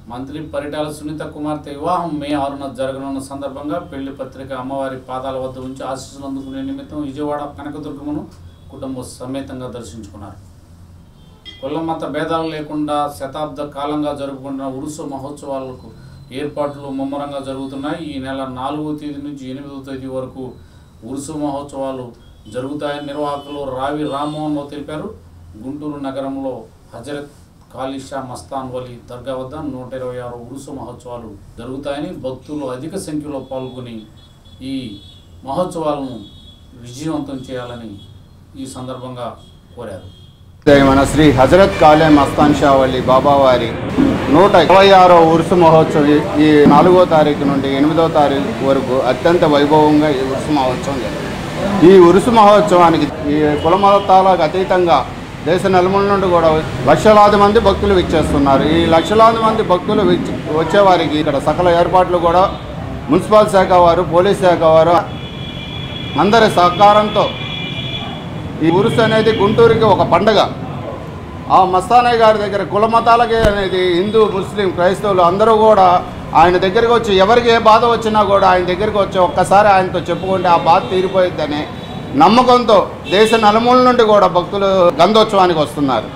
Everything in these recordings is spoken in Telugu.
మంత్రి పరిటాల సునీత కుమార్తె వివాహం మే ఆరున జరగనున్న సందర్భంగా పెళ్లి పత్రిక అమ్మవారి పాదాల వద్ద ఉంచి ఆశీస్సులు అందుకునే నిమిత్తం విజయవాడ కనకదుర్గమును కుటుంబ సమేతంగా దర్శించుకున్నారు కుల మత భేదాలు లేకుండా శతాబ్ద కాలంగా జరుపుకుంటున్న ఉరుసు మహోత్సవాలకు ఏర్పాట్లు ముమ్మరంగా జరుగుతున్నాయి ఈ నెల నాలుగవ తేదీ నుంచి ఎనిమిదవ తేదీ వరకు ఉరుసు మహోత్సవాలు జరుగుతాయని నిర్వాహకులు రావి రామ్మోహన్ రావు తెలిపారు గుంటూరు నగరంలో హజరత్ కాళీషా మస్తాన్ వలి దర్గా వద్ద నూట ఇరవై ఆరు ఉరుసు మహోత్సవాలు జరుగుతాయని భక్తులు అధిక సంఖ్యలో పాల్గొని ఈ మహోత్సవాలను విజయవంతం చేయాలని ఈ సందర్భంగా కోరారు మన శ్రీ హజరత్ కాలే మస్తాన్ షా వల్లి బాబావారి నూట ఇరవై ఆరో ఉరుసు మహోత్సవం ఈ- ఈ నాలుగో తారీఖు నుండి ఎనిమిదో తారీఖు వరకు అత్యంత వైభవంగా ఈ ఉరుసు మహోత్సవం జరుగుతుంది ఈ ఉరుసు మహోత్సవానికి ఈ కుల మతాలకు అతీతంగా దేశ నలుమూల నుండి కూడా లక్షలాది మంది భక్తులు విచ్చేస్తున్నారు ఈ లక్షలాది మంది భక్తులు విచ్ వచ్చేవారికి ఇక్కడ సకల ఏర్పాట్లు కూడా మున్సిపల్ శాఖ వారు పోలీస్ శాఖ వారు అందరి సహకారంతో ఈ ఉరుసు అనేది గుంటూరుకి ఒక పండగ ఆ మస్తానయ్య గారి దగ్గర కుల మతాలకి అనేది హిందూ ముస్లిం క్రైస్తవులు అందరూ కూడా ఆయన దగ్గరికి వచ్చి ఎవరికి ఏ బాధ వచ్చినా కూడా ఆయన దగ్గరికి వచ్చి ఒక్కసారి ఆయనతో చెప్పుకుంటే ఆ బాధ తీరిపోయిద్దని నమ్మకంతో దేశ నలుమూల నుండి కూడా భక్తులు గంధోత్సవానికి వస్తున్నారు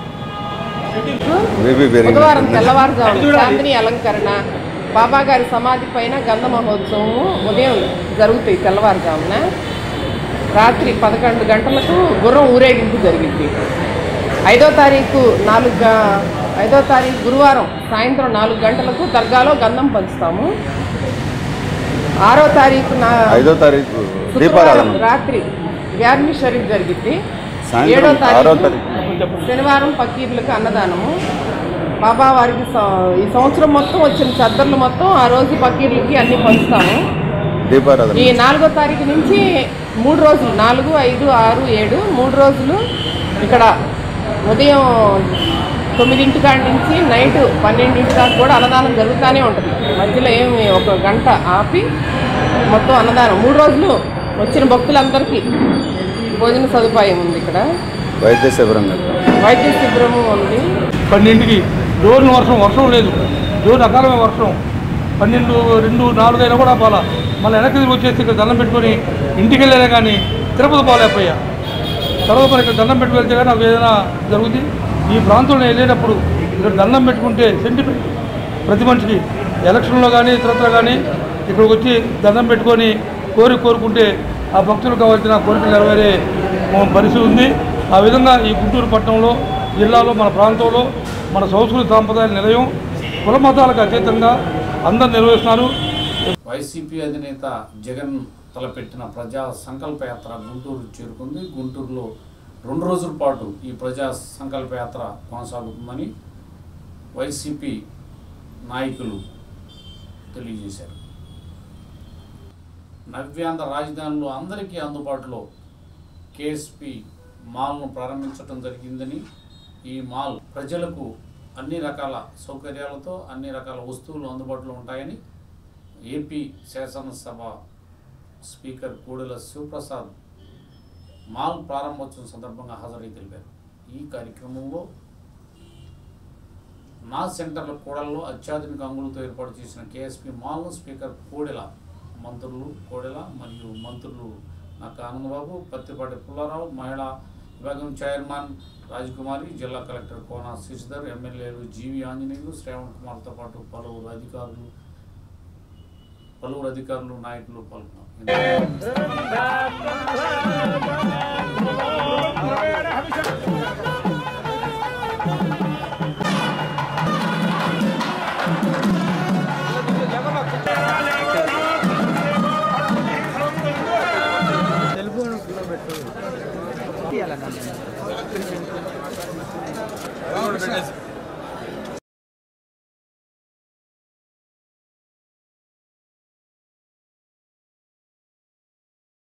బుధవారం తెల్లవారుజామున చాందిని అలంకరణ బాబా గారి సమాధి పైన గంధ మహోత్సవం ఉదయం జరుగుతాయి తెల్లవారుజామున రాత్రి పదకొండు గంటలకు గుర్రం ఊరేగింపు జరిగింది ఐదో తారీఖు నాలుగు గ- ఐదో తారీఖు గురువారం సాయంత్రం నాలుగు గంటలకు దర్గాలో గంధం పంచుతాము ఆరో తారీఖు నా ఐదో తారీఖు శుక్రవారం దీపారాధన రాత్రి గ్యార్ని షరీఫ్ జరిగింది సాయంత్రం ఏడో ఆరో తారీఖు శనివారం పకీర్లకు అన్నదానము బాబా వారికి స- ఈ సంవత్సరం మొత్తం వచ్చిన చద్దర్లు మొత్తం ఆ రోజు పకీర్లకి అన్ని పంచుతాము దీపారాధన ఈ నాలుగో తారీఖు నుంచి మూడు రోజులు నాలుగు ఐదు ఆరు ఏడు మూడు రోజులు ఇక్కడ ఉదయం తొమ్మిదింటి కాడి నుంచి నైట్ పన్నెండింటి దాకా కూడా అన్నదానం జరుగుతూనే ఉంటుంది మధ్యలో ఏమి ఒక గంట ఆపి మొత్తం అన్నదానం మూడు రోజులు వచ్చిన భక్తులందరికీ భోజన సదుపాయం ఉంది ఇక్కడ వైద్య శిబిరంగా వైద్య శిబిరము ఉంది పన్నెండుకి జోరున వర్షం వర్షం లేదు జోరు అకాలమైన వర్షం పన్నెండు రెండు నాలుగు అయినా కూడా పోలా మళ్ళీ వెనక్కి తిరిగి వచ్చేసి ఇక్కడ దండం పెట్టుకొని ఇంటికి వెళ్ళానే కానీ తిరుపతి పోలేకపోయా తర్వాత మరి ఇక్కడ దండం పెట్టుకు వెళ్తే కానీ నాకు ఏదైనా జరుగుతుంది ఈ ప్రాంతంలో నేను వెళ్ళేటప్పుడు ఇక్కడ దండం పెట్టుకుంటే సెంటిమెంట్ ప్రతి మనిషికి ఎలక్షన్లో కానీ ఇతరత్ర కానీ ఇక్కడికి వచ్చి దండం పెట్టుకొని కోరి కోరుకుంటే ఆ భక్తులకు కావాల్సిన కోరికలు నెరవేరే ఆ, పరిస్థితి ఉంది ఆ విధంగా ఈ గుంటూరు పట్టణంలో జిల్లాలో మన ప్రాంతంలో మన సంస్కృతి సాంప్రదాయాల నిలయం కుల మతాలకు అతీతంగా అందరు నిర్వహిస్తున్నారు వైసీపీ అధినేత జగన్ తలపెట్టిన ప్రజా సంకల్ప యాత్ర గుంటూరు చేరుకుంది గుంటూరులో రెండు రోజుల పాటు ఈ ప్రజా సంకల్ప యాత్ర కొనసాగుతుందని వైసీపీ నాయకులు తెలియజేశారు నవ్యాంధ్ర రాజధానిలో అందరికీ అందుబాటులో కేఎస్పి మాల్ను ప్రారంభించడం జరిగిందని ఈ మాల్ ప్రజలకు అన్ని రకాల సౌకర్యాలతో అన్ని రకాల వస్తువులు అందుబాటులో ఉంటాయని ఏపీ శాసనసభ స్పీకర్ కోడెల శివప్రసాద్ మాల్ ప్రారంభోత్సవం సందర్భంగా హాజరై తెలిపారు ఈ కార్యక్రమంలో నా సెంటర్ల కూడల్లో అత్యాధునిక అంగులతో ఏర్పాటు చేసిన కేఎస్పి మాల్ను స్పీకర్ కోడెల మంత్రులు కోడెల మరియు మంత్రులు నక్క ఆనందబాబు పత్తిపాటి పుల్లారావు మహిళా విభాగం చైర్మన్ రాజకుమారి జిల్లా కలెక్టర్ కోన శశిధర్ ఎమ్మెల్యేలు జీవి ఆంజనేయులు శ్రావణ్ కుమార్తో పాటు పలువురు అధికారులు పలువురు అధికారులు నాయకులు పాల్గొన్నారు